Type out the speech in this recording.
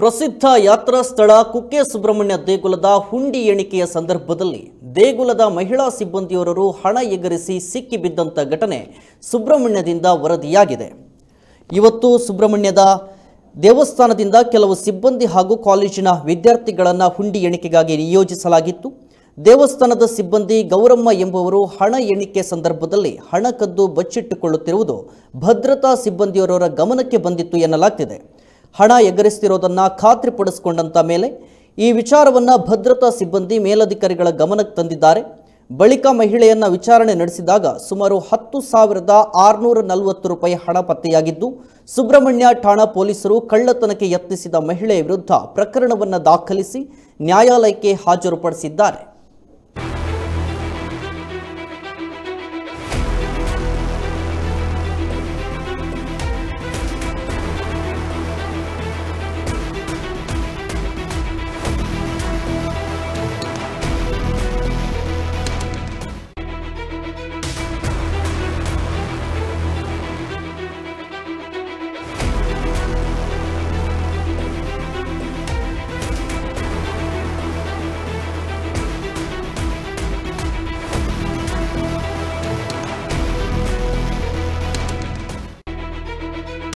ಪ್ರಸಿದ್ಧ ಯಾತ್ರಾ ಸ್ಥಳ ಕುಕ್ಕೆ ಸುಬ್ರಹ್ಮಣ್ಯ ದೇಗುಲದ ಹುಂಡಿ ಎಣಿಕೆಯ ಸಂದರ್ಭದಲ್ಲಿ ದೇಗುಲದ ಮಹಿಳಾ ಸಿಬ್ಬಂದಿಯವರರು ಹಣ ಎಗರಿಸಿ ಸಿಕ್ಕಿಬಿದ್ದಂಥ ಘಟನೆ ಸುಬ್ರಹ್ಮಣ್ಯದಿಂದ ವರದಿಯಾಗಿದೆ ಇವತ್ತು ಸುಬ್ರಹ್ಮಣ್ಯದ ದೇವಸ್ಥಾನದಿಂದ ಕೆಲವು ಸಿಬ್ಬಂದಿ ಹಾಗೂ ಕಾಲೇಜಿನ ವಿದ್ಯಾರ್ಥಿಗಳನ್ನು ಹುಂಡಿ ಎಣಿಕೆಗಾಗಿ ನಿಯೋಜಿಸಲಾಗಿತ್ತು ದೇವಸ್ಥಾನದ ಸಿಬ್ಬಂದಿ ಗೌರಮ್ಮ ಎಂಬುವರು ಹಣ ಎಣಿಕೆ ಸಂದರ್ಭದಲ್ಲಿ ಹಣ ಕದ್ದು ಬಚ್ಚಿಟ್ಟುಕೊಳ್ಳುತ್ತಿರುವುದು ಭದ್ರತಾ ಸಿಬ್ಬಂದಿಯವರ ಗಮನಕ್ಕೆ ಬಂದಿತ್ತು ಎನ್ನಲಾಗ್ತಿದೆ ಹಣ ಎಗರಿಸ್ತಿರೋದನ್ನ ಖಾತ್ರಿಪಡಿಸಿಕೊಂಡಂತ ಮೇಲೆ ಈ ವಿಚಾರವನ್ನ ಭದ್ರತಾ ಸಿಬ್ಬಂದಿ ಮೇಲಧಿಕಾರಿಗಳ ಗಮನಕ್ಕೆ ತಂದಿದ್ದಾರೆ ಬಳಿಕ ಮಹಿಳೆಯನ್ನ ವಿಚಾರಣೆ ನಡೆಸಿದಾಗ ಸುಮಾರು ಹತ್ತು ಸಾವಿರದ ಆರುನೂರ ನಲವತ್ತು ರೂಪಾಯಿ ಹಣ ಪತ್ತೆಯಾಗಿದ್ದು ಸುಬ್ರಹ್ಮಣ್ಯ ಠಾಣಾ ಪೊಲೀಸರು ಕಳ್ಳತನಕ್ಕೆ ಯತ್ನಿಸಿದ ಮಹಿಳೆಯ ವಿರುದ್ಧ ಪ್ರಕರಣವನ್ನು ದಾಖಲಿಸಿ ನ್ಯಾಯಾಲಯಕ್ಕೆ ಹಾಜರುಪಡಿಸಿದ್ದಾರೆ